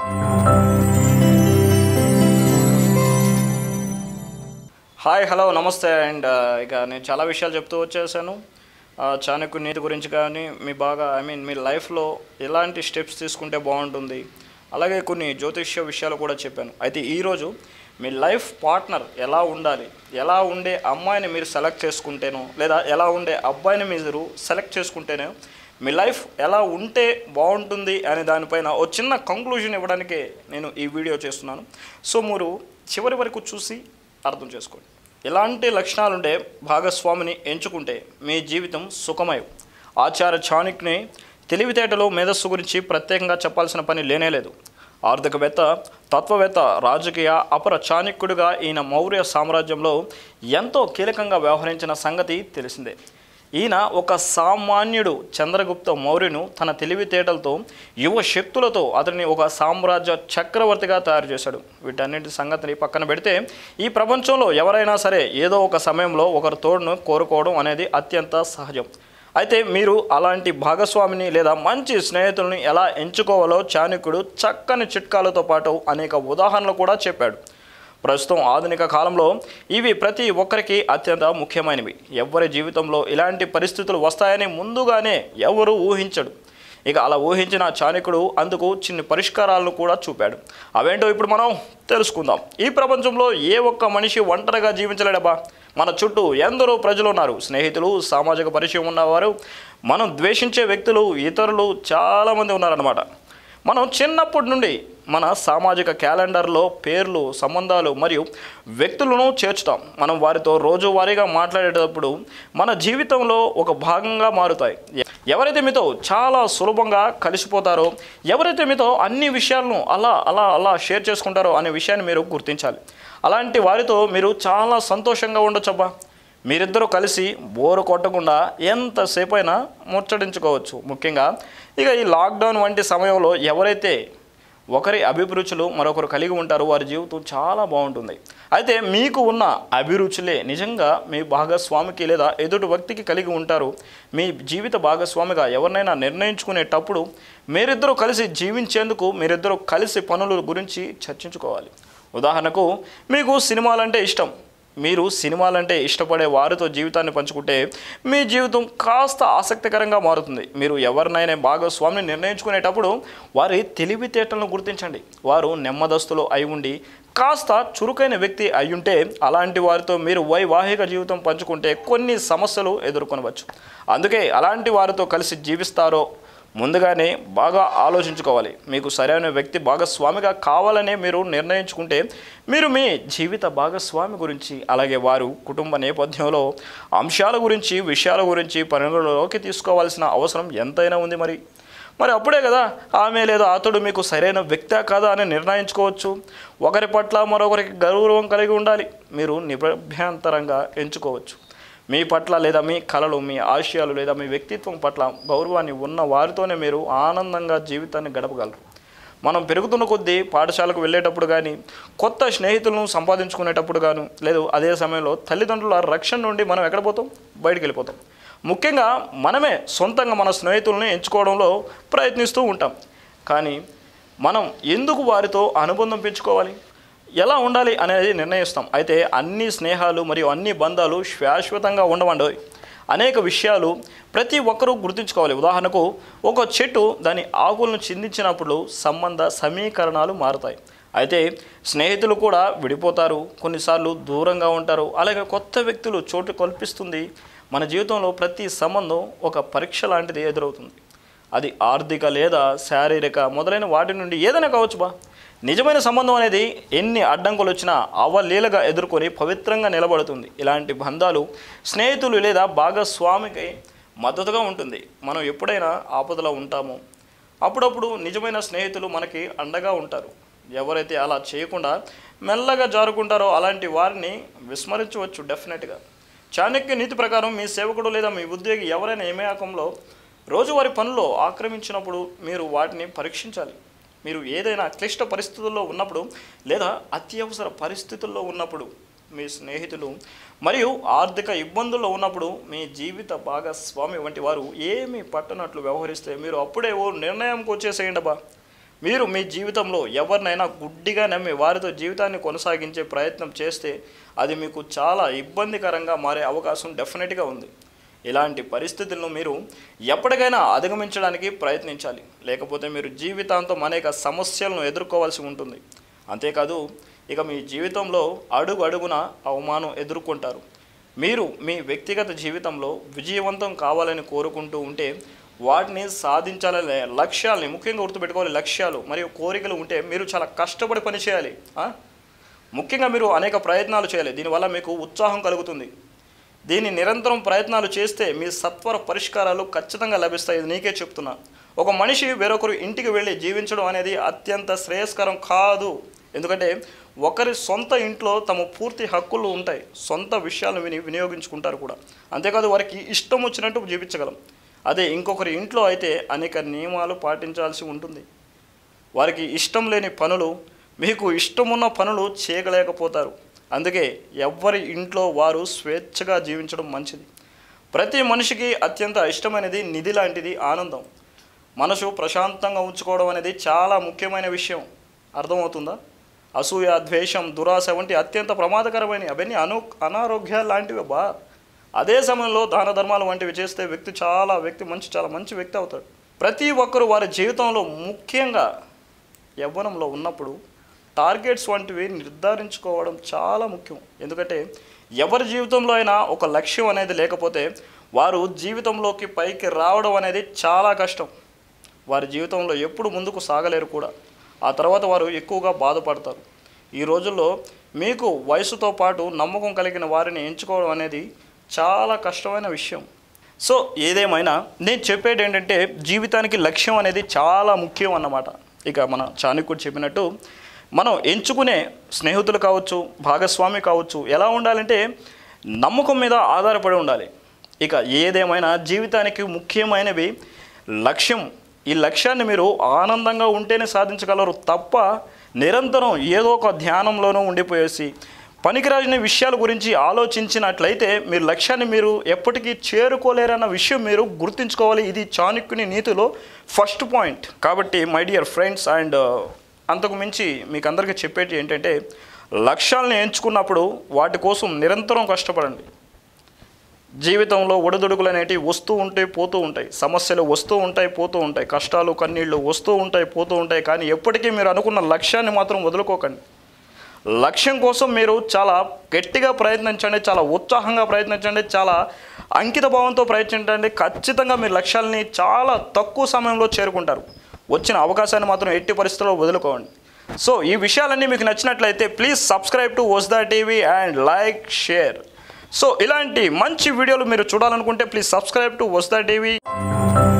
Hi hello నమస్తే and ఇక నేను చాలా విషయాలు చెప్తూ వచ్చేసాను ఆ, చాణక్య నీతి గురించి కానీ మీ బాగా ఐ మీన్ మీ లైఫ్లో ఎలాంటి స్టెప్స్ తీసుకుంటే బాగుంటుంది అలాగే కొన్ని జ్యోతిష్య విషయాలు కూడా చెప్పాను అయితే ఈరోజు మీ లైఫ్ పార్ట్నర్ ఎలా ఉండాలి ఎలా ఉండే అమ్మాయిని మీరు సెలెక్ట్ చేసుకుంటేనో లేదా ఎలా ఉండే అబ్బాయిని మీరు సెలెక్ట్ చేసుకుంటేనే మీ లైఫ్ ఎలా ఉంటే బాగుంటుంది అనే దానిపైన ఓ చిన్న కంక్లూజన్ ఇవ్వడానికే నేను ఈ వీడియో చేస్తున్నాను సో మీరు చివరి వరకు చూసి అర్థం చేసుకోండి ఎలాంటి లక్షణాలుండే భాగస్వామిని ఎంచుకుంటే మీ జీవితం సుఖమయం ఆచార్య చాణక్యుని తెలివితేటలు మేధస్సు గురించి ప్రత్యేకంగా చెప్పాల్సిన పని లేనేలేదు ఆర్థికవేత్త తత్వవేత్త రాజకీయ అపర చాణక్యుడిగా ఈయన మౌర్య సామ్రాజ్యంలో ఎంతో కీలకంగా వ్యవహరించిన సంగతి తెలిసిందే ఈయన ఒక సామాన్యుడు చంద్రగుప్త మౌర్యును తన తెలివితేటలతో యువ శక్తులతో అతన్ని ఒక సామ్రాజ్య చక్రవర్తిగా తయారు చేశాడు వీటన్నిటి సంగతిని పక్కన పెడితే ఈ ప్రపంచంలో ఎవరైనా సరే ఏదో ఒక సమయంలో ఒకరి తోడును కోరుకోవడం అనేది అత్యంత సహజం అయితే మీరు అలాంటి భాగస్వామిని లేదా మంచి స్నేహితుల్ని ఎలా ఎంచుకోవాలో చాణక్యుడు చక్కని చిట్కాలతో పాటు అనేక ఉదాహరణలు కూడా చెప్పాడు ప్రస్తుతం ఆధునిక కాలంలో ఇవి ప్రతి ఒక్కరికి అత్యంత ముఖ్యమైనవి ఎవరి జీవితంలో ఇలాంటి పరిస్థితులు వస్తాయని ముందుగానే ఎవరు ఊహించడు ఇక అలా ఊహించిన చాణక్యుడు అందుకు చిన్న పరిష్కారాలను కూడా చూపాడు అవేంటో ఇప్పుడు మనం తెలుసుకుందాం ఈ ప్రపంచంలో ఏ ఒక్క మనిషి ఒంటరిగా జీవించలేడబ్బా మన చుట్టూ ఎందరో ప్రజలు ఉన్నారు స్నేహితులు సామాజిక పరిచయం ఉన్నవారు మనం ద్వేషించే వ్యక్తులు ఇతరులు చాలామంది ఉన్నారన్నమాట మనం చిన్నప్పటి నుండి మన సామాజిక క్యాలెండర్లో పేర్లు సంబంధాలు మరియు వ్యక్తులను చేర్చుతాం మనం వారితో రోజువారీగా మాట్లాడేటప్పుడు మన జీవితంలో ఒక భాగంగా మారుతాయి ఎవరైతే మీతో చాలా సులభంగా కలిసిపోతారో ఎవరైతే మీతో అన్ని విషయాలను అలా అలా అలా షేర్ చేసుకుంటారో అనే విషయాన్ని మీరు గుర్తించాలి అలాంటి వారితో మీరు చాలా సంతోషంగా ఉండొచ్చబ్బా మీరిద్దరూ కలిసి బోరు కొట్టకుండా ఎంతసేపు అయినా ముచ్చడించుకోవచ్చు ముఖ్యంగా ఇక ఈ లాక్డౌన్ వంటి సమయంలో ఎవరైతే ఒకరి అభిరుచులు మరొకరు కలిగి ఉంటారో వారి జీవితం చాలా బాగుంటుంది అయితే మీకు ఉన్న అభిరుచులే నిజంగా మీ భాగస్వామికి లేదా ఎదుటి వ్యక్తికి కలిగి ఉంటారు మీ జీవిత భాగస్వామిగా ఎవరినైనా నిర్ణయించుకునేటప్పుడు మీరిద్దరూ కలిసి జీవించేందుకు మీరిద్దరూ కలిసి పనుల గురించి చర్చించుకోవాలి ఉదాహరణకు మీకు సినిమాలంటే ఇష్టం మీరు సినిమాలంటే ఇష్టపడే వారితో జీవితాన్ని పంచుకుంటే మీ జీవితం కాస్త ఆసక్తికరంగా మారుతుంది మీరు ఎవరినైనా భాగస్వామిని నిర్ణయించుకునేటప్పుడు వారి తెలివితేటలను గుర్తించండి వారు నెమ్మదస్తులు అయి ఉండి కాస్త చురుకైన వ్యక్తి అయ్యుంటే అలాంటి వారితో మీరు వైవాహిక జీవితం పంచుకుంటే కొన్ని సమస్యలు ఎదుర్కొనవచ్చు అందుకే అలాంటి వారితో కలిసి జీవిస్తారో ముందుగానే బాగా ఆలోచించుకోవాలి మీకు సరైన వ్యక్తి భాగస్వామిగా కావాలనే మీరు నిర్ణయించుకుంటే మీరు మీ జీవిత భాగస్వామి గురించి అలాగే వారు కుటుంబ నేపథ్యంలో అంశాల గురించి విషయాల గురించి పరిగణలోకి తీసుకోవాల్సిన అవసరం ఎంతైనా ఉంది మరి మరి అప్పుడే కదా ఆమె లేదా అతడు మీకు సరైన వ్యక్తా కాదా అని నిర్ణయించుకోవచ్చు ఒకరి పట్ల మరొకరికి గౌరవం కలిగి ఉండాలి మీరు నిరభ్యంతరంగా ఎంచుకోవచ్చు మీ పట్ల లేదా మీ కళలు మీ ఆశయాలు లేదా మీ వ్యక్తిత్వం పట్ల గౌరవాన్ని ఉన్న వారితోనే మీరు ఆనందంగా జీవితాన్ని గడపగలరు మనం పెరుగుతున్న కొద్దీ పాఠశాలకు వెళ్ళేటప్పుడు కానీ కొత్త స్నేహితులను సంపాదించుకునేటప్పుడు గాను లేదు అదే సమయంలో తల్లిదండ్రుల రక్షణ నుండి మనం ఎక్కడ పోతాం బయటికి వెళ్ళిపోతాం ముఖ్యంగా మనమే సొంతంగా మన స్నేహితులను ఎంచుకోవడంలో ప్రయత్నిస్తూ ఉంటాం కానీ మనం ఎందుకు వారితో అనుబంధం పెంచుకోవాలి ఎలా ఉండాలి అనేది నిర్ణయిస్తాం అయితే అన్ని స్నేహాలు మరియు అన్ని బంధాలు శాశ్వతంగా ఉండవండి అనేక విషయాలు ప్రతి ఒక్కరూ గుర్తుంచుకోవాలి ఉదాహరణకు ఒక చెట్టు దాని ఆకులను చిందించినప్పుడు సంబంధ సమీకరణాలు మారుతాయి అయితే స్నేహితులు కూడా విడిపోతారు కొన్నిసార్లు దూరంగా ఉంటారు అలాగే కొత్త వ్యక్తులు చోటు కల్పిస్తుంది మన జీవితంలో ప్రతి సంబంధం ఒక పరీక్ష లాంటిది ఎదురవుతుంది అది ఆర్థిక లేదా శారీరక మొదలైన వాటి నుండి ఏదైనా కావచ్చు బా నిజమైన సంబంధం అనేది ఎన్ని అడ్డంకులు వచ్చినా అవలీలగా ఎదుర్కొని పవిత్రంగా నిలబడుతుంది ఇలాంటి బంధాలు స్నేహితులు లేదా భాగస్వామికి మద్దతుగా ఉంటుంది మనం ఎప్పుడైనా ఆపదలో ఉంటామో అప్పుడప్పుడు నిజమైన స్నేహితులు మనకి అండగా ఉంటారు ఎవరైతే అలా చేయకుండా మెల్లగా జారుకుంటారో అలాంటి వారిని విస్మరించవచ్చు డెఫినెట్గా చాణక్య నీతి ప్రకారం మీ సేవకుడు లేదా మీ ఉద్యోగి ఎవరైనా ఏమయాకంలో రోజువారి పనుల్లో ఆక్రమించినప్పుడు మీరు వాటిని పరీక్షించాలి మీరు ఏదైనా క్లిష్ట పరిస్థితుల్లో ఉన్నప్పుడు లేదా అత్యవసర పరిస్థితుల్లో ఉన్నప్పుడు మీ స్నేహితులు మరియు ఆర్థిక ఇబ్బందుల్లో ఉన్నప్పుడు మీ జీవిత భాగస్వామి వంటి వారు ఏమీ పట్టనట్లు వ్యవహరిస్తే మీరు అప్పుడే ఓ నిర్ణయంకి వచ్చేసేయండి బా మీరు మీ జీవితంలో ఎవరినైనా గుడ్డిగా నమ్మి వారితో జీవితాన్ని కొనసాగించే ప్రయత్నం చేస్తే అది మీకు చాలా ఇబ్బందికరంగా మారే అవకాశం డెఫినెట్గా ఉంది ఇలాంటి పరిస్థితులను మీరు ఎప్పటికైనా అధిగమించడానికి ప్రయత్నించాలి లేకపోతే మీరు జీవితాంతం అనేక సమస్యలను ఎదుర్కోవాల్సి ఉంటుంది అంతేకాదు ఇక మీ జీవితంలో అడుగు అడుగున అవమానం ఎదుర్కొంటారు మీరు మీ వ్యక్తిగత జీవితంలో విజయవంతం కావాలని కోరుకుంటూ ఉంటే వాటిని సాధించాలనే లక్ష్యాలని ముఖ్యంగా గుర్తుపెట్టుకోవాలి లక్ష్యాలు మరియు కోరికలు ఉంటే మీరు చాలా కష్టపడి పని చేయాలి ఆ? ముఖ్యంగా మీరు అనేక ప్రయత్నాలు చేయాలి దీనివల్ల మీకు ఉత్సాహం కలుగుతుంది దీన్ని నిరంతరం ప్రయత్నాలు చేస్తే మీ సత్వర పరిష్కారాలు ఖచ్చితంగా లభిస్తాయి ఇది నీకే చెప్తున్నా ఒక మనిషి వేరొకరు ఇంటికి వెళ్ళి జీవించడం అనేది అత్యంత శ్రేయస్కరం కాదు ఎందుకంటే ఒకరి సొంత ఇంట్లో తమ పూర్తి హక్కులు ఉంటాయి సొంత విషయాలను విని వినియోగించుకుంటారు కూడా అంతేకాదు వారికి ఇష్టం వచ్చినట్టు జీవించగలం అదే ఇంకొకరి ఇంట్లో అయితే అనేక నియమాలు పాటించాల్సి ఉంటుంది వారికి ఇష్టం లేని పనులు మీకు ఇష్టమున్న పనులు చేయగలేకపోతారు అందుకే ఎవ్వరి ఇంట్లో వారు స్వేచ్ఛగా జీవించడం మంచిది ప్రతి మనిషికి అత్యంత ఇష్టమైనది నిధి లాంటిది ఆనందం మనసు ప్రశాంతంగా ఉంచుకోవడం అనేది చాలా ముఖ్యమైన విషయం అర్థమవుతుందా అసూయ ద్వేషం దురాశ వంటి అత్యంత ప్రమాదకరమైన అవన్నీ అను అనారోగ్యాలు లాంటివి బా అదే సమయంలో దాన ధర్మాలు వంటివి చేస్తే వ్యక్తి చాలా వ్యక్తి మంచి చాలా మంచి వ్యక్తి అవుతాడు ప్రతి ఒక్కరూ వారి జీవితంలో ముఖ్యంగా యవ్వనంలో ఉన్నప్పుడు టార్గెట్స్ వంటివి నిర్ధారించుకోవడం చాలా ముఖ్యం ఎందుకంటే ఎవరి జీవితంలో అయినా ఒక లక్ష్యం అనేది లేకపోతే వారు జీవితంలోకి పైకి రావడం అనేది చాలా కష్టం వారి జీవితంలో ఎప్పుడు ముందుకు సాగలేరు కూడా ఆ తర్వాత వారు ఎక్కువగా బాధపడతారు ఈ రోజుల్లో మీకు వయసుతో పాటు నమ్మకం కలిగిన వారిని ఎంచుకోవడం అనేది చాలా కష్టమైన విషయం సో ఏదేమైనా నేను చెప్పేది ఏంటంటే జీవితానికి లక్ష్యం అనేది చాలా ముఖ్యం అన్నమాట ఇక మన చాణక్యుడు చెప్పినట్టు మనం ఎంచుకునే స్నేహితులు కావచ్చు భాగస్వామి కావచ్చు ఎలా ఉండాలంటే నమ్మకం మీద ఆధారపడి ఉండాలి ఇక ఏదేమైనా జీవితానికి ముఖ్యమైనవి లక్ష్యం ఈ లక్ష్యాన్ని మీరు ఆనందంగా ఉంటేనే సాధించగలరు తప్ప నిరంతరం ఏదో ఒక ధ్యానంలోనూ ఉండిపోయేసి పనికిరాని విషయాల గురించి ఆలోచించినట్లయితే మీరు లక్ష్యాన్ని మీరు ఎప్పటికీ చేరుకోలేరన్న విషయం మీరు గుర్తుంచుకోవాలి ఇది చాణక్యుని నీతిలో ఫస్ట్ పాయింట్ కాబట్టి మై డియర్ ఫ్రెండ్స్ అండ్ అంతకు మించి మీకు అందరికీ చెప్పేది ఏంటంటే లక్ష్యాలను ఎంచుకున్నప్పుడు వాటి కోసం నిరంతరం కష్టపడండి జీవితంలో ఒడిదుడుకులు అనేటివి వస్తూ ఉంటాయి పోతూ ఉంటాయి సమస్యలు వస్తూ ఉంటాయి పోతూ ఉంటాయి కష్టాలు కన్నీళ్ళు వస్తూ ఉంటాయి పోతూ ఉంటాయి కానీ ఎప్పటికీ మీరు అనుకున్న లక్ష్యాన్ని మాత్రం వదులుకోకండి లక్ష్యం కోసం మీరు చాలా గట్టిగా ప్రయత్నించండి చాలా ఉత్సాహంగా ప్రయత్నించండి చాలా అంకిత భావంతో ప్రయత్నించండి ఖచ్చితంగా మీ లక్ష్యాలని చాలా తక్కువ సమయంలో చేరుకుంటారు వచ్చిన అవకాశాన్ని మాత్రం ఎట్టి పరిస్థితుల్లో వదులుకోండి సో ఈ విషయాలన్నీ మీకు నచ్చినట్లయితే please subscribe to Vasda TV and like share so ఇలాంటి మంచి వీడియోలు మీరు చూడాలనుకుంటే please subscribe to Vasda TV